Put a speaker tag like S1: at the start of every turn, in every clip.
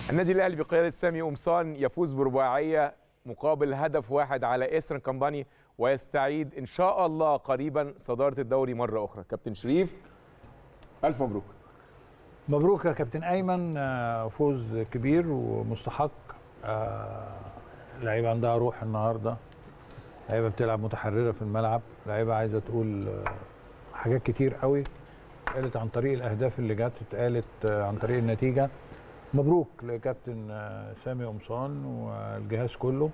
S1: النادي الاهلي بقياده سامي قمصان يفوز برباعيه مقابل هدف واحد على ايسترن كامباني ويستعيد ان شاء الله قريبا صداره الدوري مره اخرى كابتن شريف الف مبروك
S2: مبروك يا كابتن ايمن آه، فوز كبير ومستحق آه، لعيبه عندها روح النهارده لعيبه بتلعب متحرره في الملعب لعيبه عايزه تقول آه، حاجات كتير قوي اتقالت عن طريق الاهداف اللي جت اتقالت آه، عن طريق النتيجه مبروك لكابتن آه، سامي قمصان والجهاز كله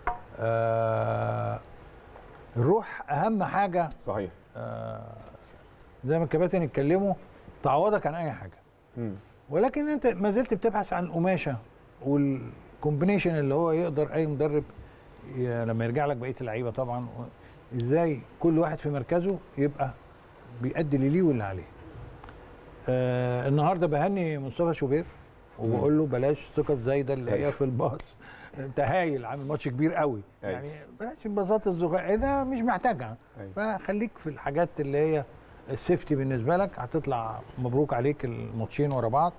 S2: آه، الروح اهم حاجه
S1: صحيح
S2: زي ما الكباتن اتكلموا تعوضك عن اي حاجه
S1: مم.
S2: ولكن انت ما زلت بتبحث عن القماشه والكومبينيشن اللي هو يقدر اي مدرب ي- لما يرجع لك بقيه اللعيبه طبعا و- ازاي كل واحد في مركزه يبقى بيأدي اللي ليه واللي عليه. آه النهارده بهني مصطفى شوبير وبقول له بلاش ثقه زايده اللي هي
S1: أيوة.
S2: في الباص انت هايل عامل ماتش كبير قوي
S1: أيوة.
S2: يعني بلاش الباصات الصغيره ده مش محتاجها
S1: أيوة.
S2: فخليك في الحاجات اللي هي السيفتي بالنسبه لك هتطلع مبروك عليك الماتشين ورا بعض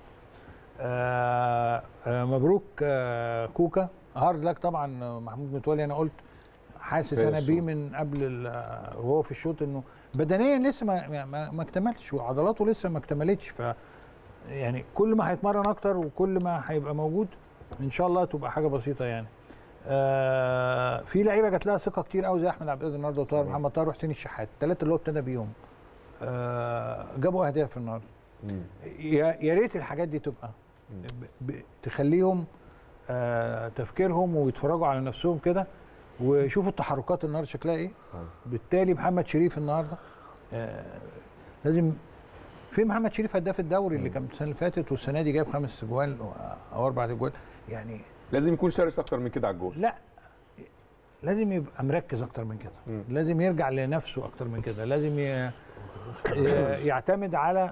S2: آه آه مبروك آه كوكا هارد لك طبعا محمود متولي انا قلت حاسس
S1: في
S2: انا
S1: الشوط.
S2: بيه من قبل ال- وهو في الشوط انه بدنيا لسه ما ما, ما اكتملش وعضلاته لسه ما اكتملتش ف يعني كل ما هيتمرن اكتر وكل ما هيبقى موجود ان شاء الله تبقى حاجه بسيطه يعني آه في لعيبه جات لها ثقه كتير قوي زي احمد عبد القادر النهارده وطاهر
S1: صحيح.
S2: محمد طاهر وحسين الشحات الثلاثه اللي هو ابتدى بيهم آه جابوا اهداف النهارده
S1: مم.
S2: يا يا ريت الحاجات دي تبقى ب... ب... تخليهم آه تفكيرهم ويتفرجوا على نفسهم كده ويشوفوا التحركات النهارده شكلها ايه
S1: صحيح
S2: بالتالي محمد شريف النهارده آه لازم في محمد شريف هداف الدوري اللي كان السنه اللي فاتت والسنه دي جايب خمس جوال او اربع جوال يعني
S1: لازم يكون شرس اكتر من كده على الجول
S2: لا لازم يبقى مركز اكتر من كده
S1: مم.
S2: لازم يرجع لنفسه اكتر من كده لازم ي... ي- يعتمد على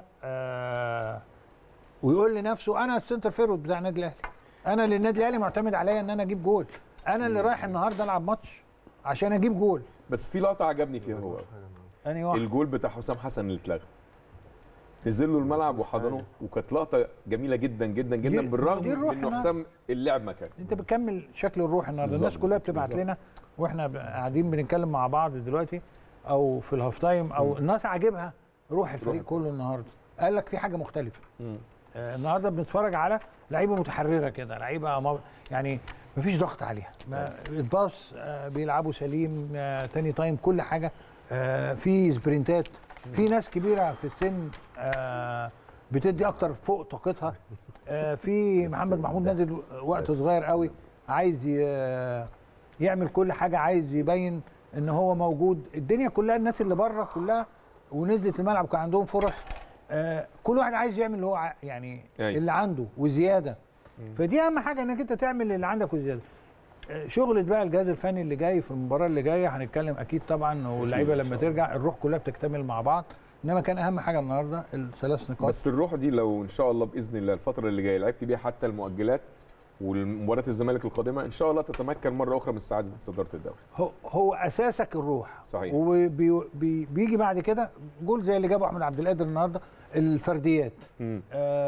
S2: آه ويقول لنفسه انا السنتر فيرود بتاع النادي الاهلي انا للنادي الاهلي معتمد عليا ان انا اجيب جول انا اللي رايح النهارده العب ماتش عشان اجيب جول
S1: بس في لقطه عجبني فيها هو
S2: اني واحد
S1: الجول بتاع حسام حسن اللي اتلغى نزل له الملعب وحضنه وكانت لقطه جميله جدا جدا جدا
S2: دي-
S1: بالرغم
S2: دي الروح
S1: من انه
S2: النهاردة.
S1: حسام اللعب مكان
S2: انت بتكمل شكل الروح النهارده
S1: بالظبط،
S2: الناس كلها بتبعت
S1: بالظبط.
S2: لنا واحنا ب- قاعدين بنتكلم مع بعض دلوقتي او في الهاف تايم او الناس عاجبها روح الفريق كله النهارده قال لك في حاجه مختلفه آه النهارده بنتفرج على لعيبه متحرره كده لعيبه ما- يعني مفيش ضغط عليها ما الباص آه بيلعبوا سليم آه تاني تايم كل حاجه آه في سبرنتات في ناس كبيره في السن آه بتدي اكتر فوق طاقتها آه في محمد محمود نازل وقت صغير قوي عايز ي- يعمل كل حاجه عايز يبين ان هو موجود الدنيا كلها الناس اللي بره كلها ونزلت الملعب وكان عندهم فرص آه كل واحد عايز يعمل اللي هو ع- يعني
S1: أيوة.
S2: اللي عنده وزياده فدي اهم حاجه انك انت تعمل اللي عندك وزياده آه، شغلة بقى الجهاز الفني اللي جاي في المباراه اللي جايه هنتكلم اكيد طبعا واللعيبه
S1: إن
S2: لما
S1: شاء الله.
S2: ترجع الروح كلها بتكتمل مع بعض انما كان اهم حاجه النهارده الثلاث نقاط
S1: بس الروح دي لو ان شاء الله باذن الله الفتره اللي جايه لعبت بيها حتى المؤجلات والمباراه الزمالك القادمه ان شاء الله تتمكن مره اخرى من استعاده صداره الدوري
S2: هو هو اساسك الروح
S1: صحيح.
S2: وبيجي بعد كده جول زي اللي جابه احمد عبد القادر النهارده الفرديات
S1: مم.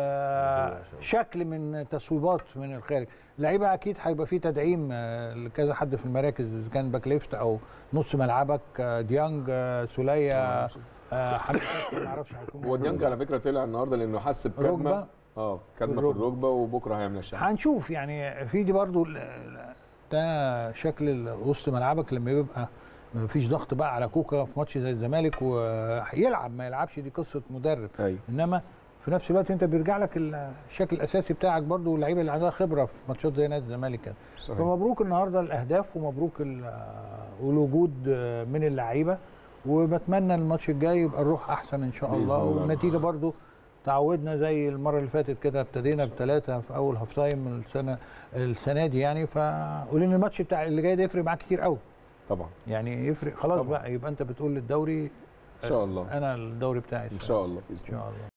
S2: آه شكل من تصويبات من الخارج لعيبه اكيد هيبقى في تدعيم آه لكذا حد في المراكز اذا كان باك ليفت او نص ملعبك آه ديانج آه سوليه آه حاجه ما اعرفش هيكون
S1: هو ديانج على فكره طلع النهارده لانه حس
S2: ركبة.
S1: بكدمه اه كدمه في
S2: الركبة.
S1: الركبه وبكره هيعمل اشعه
S2: هنشوف يعني في دي برضو ال- ال- ده شكل ال- وسط ملعبك لما يبقى ما فيش ضغط بقى على كوكا في ماتش زي الزمالك ويلعب ما يلعبش دي قصه مدرب
S1: ايوه
S2: انما في نفس الوقت انت بيرجع لك الشكل الاساسي بتاعك برضو واللعيبه اللي عندها خبره في ماتشات زي نادي الزمالك كده
S1: صحيح
S2: فمبروك النهارده الاهداف ومبروك ال- والوجود من اللعيبه وبتمنى الماتش الجاي يبقى الروح احسن ان شاء
S1: بإذن
S2: الله
S1: الله.
S2: والنتيجه برضو تعودنا زي المره اللي فاتت كده ابتدينا بثلاثه في اول هاف تايم من السنه السنه دي يعني ف ولان الماتش بتاع اللي جاي ده يفرق معاك كتير قوي
S1: طبعا
S2: يعني يفرق خلاص
S1: طبعا.
S2: بقى يبقى انت بتقول للدوري
S1: ان شاء الله
S2: انا الدوري بتاعي
S1: ان شاء الله باذن
S2: ان
S1: الله
S2: شاء الله